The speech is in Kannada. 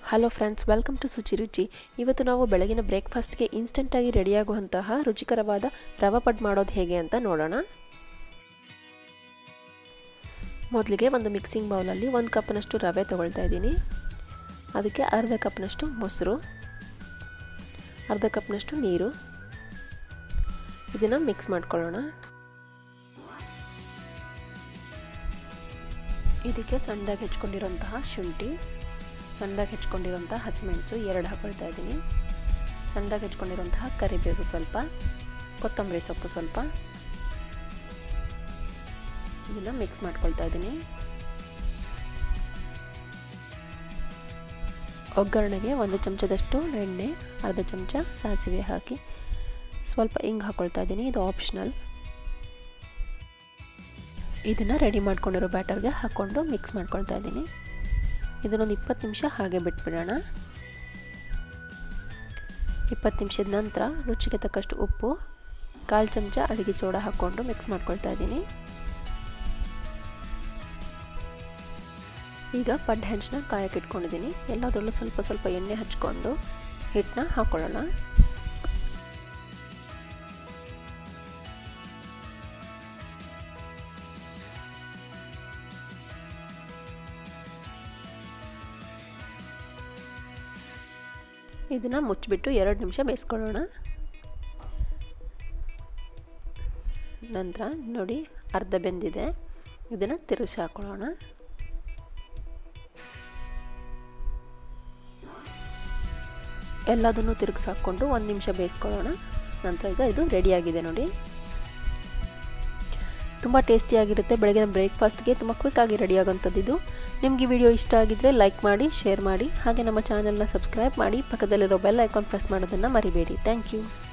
hello friends welcome to Suchi Ruchi ಇವತ್ತು ನಾವು ಬೆಳಗಿನ ಬ್ರೇಕ್ಫಾಸ್ಟ್ಗೆ ಇನ್ಸ್ಟೆಂಟಾಗಿ ರೆಡಿಯಾಗುವಂತಹ ರುಚಿಕರವಾದ ರವೆ ಪಡ್ ಮಾಡೋದು ಹೇಗೆ ಅಂತ ನೋಡೋಣ ಮೊದಲಿಗೆ ಒಂದು ಮಿಕ್ಸಿಂಗ್ ಬೌಲಲ್ಲಿ ಒಂದು ಕಪ್ನಷ್ಟು ರವೆ ತೊಗೊಳ್ತಾ ಇದ್ದೀನಿ ಅದಕ್ಕೆ ಅರ್ಧ ಕಪ್ನಷ್ಟು ಮೊಸರು ಅರ್ಧ ಕಪ್ನಷ್ಟು ನೀರು ಇದನ್ನು ಮಿಕ್ಸ್ ಮಾಡ್ಕೊಳ್ಳೋಣ ಇದಕ್ಕೆ ಸಣ್ಣದಾಗಿ ಹೆಚ್ಕೊಂಡಿರೋಂತಹ ಶುಂಠಿ ಸಣ್ಣದಾಗಿ ಹೆಚ್ಕೊಂಡಿರೋಂಥ ಹಸಿಮೆಣಸು ಎರಡು ಹಾಕೊಳ್ತಾ ಇದ್ದೀನಿ ಸಣ್ಣದಾಗಿ ಹೆಚ್ಕೊಂಡಿರೋಂತಹ ಕರಿಬೇವು ಸ್ವಲ್ಪ ಕೊತ್ತಂಬರಿ ಸೊಪ್ಪು ಸ್ವಲ್ಪ ಇದನ್ನು ಮಿಕ್ಸ್ ಮಾಡ್ಕೊಳ್ತಾ ಇದ್ದೀನಿ ಒಗ್ಗರಣೆಗೆ ಒಂದು ಚಮಚದಷ್ಟು ಎಣ್ಣೆ ಅರ್ಧ ಚಮಚ ಸಾಸಿವೆ ಹಾಕಿ ಸ್ವಲ್ಪ ಹಿಂಗೆ ಹಾಕ್ಕೊಳ್ತಾ ಇದ್ದೀನಿ ಇದು ಆಪ್ಷನಲ್ ಇದನ್ನು ರೆಡಿ ಮಾಡ್ಕೊಂಡಿರೋ ಬ್ಯಾಟರ್ಗೆ ಹಾಕ್ಕೊಂಡು ಮಿಕ್ಸ್ ಮಾಡ್ಕೊಳ್ತಾ ಇದ್ದೀನಿ ಇದನ್ನೊಂದು ಇಪ್ಪತ್ತು ನಿಮಿಷ ಹಾಗೆ ಬಿಟ್ಬಿಡೋಣ ಇಪ್ಪತ್ತು ನಿಮಿಷದ ನಂತರ ರುಚಿಗೆ ತಕ್ಕಷ್ಟು ಉಪ್ಪು ಕಾಲು ಚಮಚ ಅಡುಗೆ ಸೋಡಾ ಹಾಕ್ಕೊಂಡು ಮಿಕ್ಸ್ ಮಾಡ್ಕೊಳ್ತಾ ಇದ್ದೀನಿ ಈಗ ಪಡ್ಡು ಹೆಂಚನ್ನ ಕಾಯಕ್ಕೆ ಇಟ್ಕೊಂಡಿದ್ದೀನಿ ಎಲ್ಲದರಲ್ಲೂ ಸ್ವಲ್ಪ ಸ್ವಲ್ಪ ಎಣ್ಣೆ ಹಚ್ಕೊಂಡು ಹಿಟ್ಟನ್ನ ಹಾಕ್ಕೊಳ್ಳೋಣ ಇದನ್ನು ಮುಚ್ಚಿಬಿಟ್ಟು ಎರಡು ನಿಮಿಷ ಬೇಯಿಸ್ಕೊಳ್ಳೋಣ ನಂತರ ನೋಡಿ ಅರ್ಧ ಬೆಂದಿದೆ ಇದನ್ನು ತಿರುಗಿಸಿ ಹಾಕ್ಕೊಳ್ಳೋಣ ಎಲ್ಲದನ್ನು ತಿರುಗಿಸಿ ಹಾಕ್ಕೊಂಡು ಒಂದು ನಿಮಿಷ ಬೇಯಿಸ್ಕೊಳ್ಳೋಣ ನಂತರ ಈಗ ಇದು ರೆಡಿಯಾಗಿದೆ ನೋಡಿ ತುಂಬ ಟೇಸ್ಟಿಯಾಗಿರುತ್ತೆ ಬೆಳಗಿನ ಬ್ರೇಕ್ಫಾಸ್ಟ್ಗೆ ತುಂಬ ಕ್ವಿಕ್ಕಾಗಿ ರೆಡಿಯಾಗೋಂಥದ್ದು ಇದು ನಿಮಗೆ ವಿಡಿಯೋ ಇಷ್ಟ ಆಗಿದ್ದರೆ ಲೈಕ್ ಮಾಡಿ ಶೇರ್ ಮಾಡಿ ಹಾಗೆ ನಮ್ಮ ಚಾನಲ್ನ ಸಬ್ಸ್ಕ್ರೈಬ್ ಮಾಡಿ ಪಕ್ಕದಲ್ಲಿರೋ ಬೆಲ್ ಐಕಾನ್ ಪ್ರೆಸ್ ಮಾಡೋದನ್ನು ಮರಿಬೇಡಿ ಥ್ಯಾಂಕ್ ಯು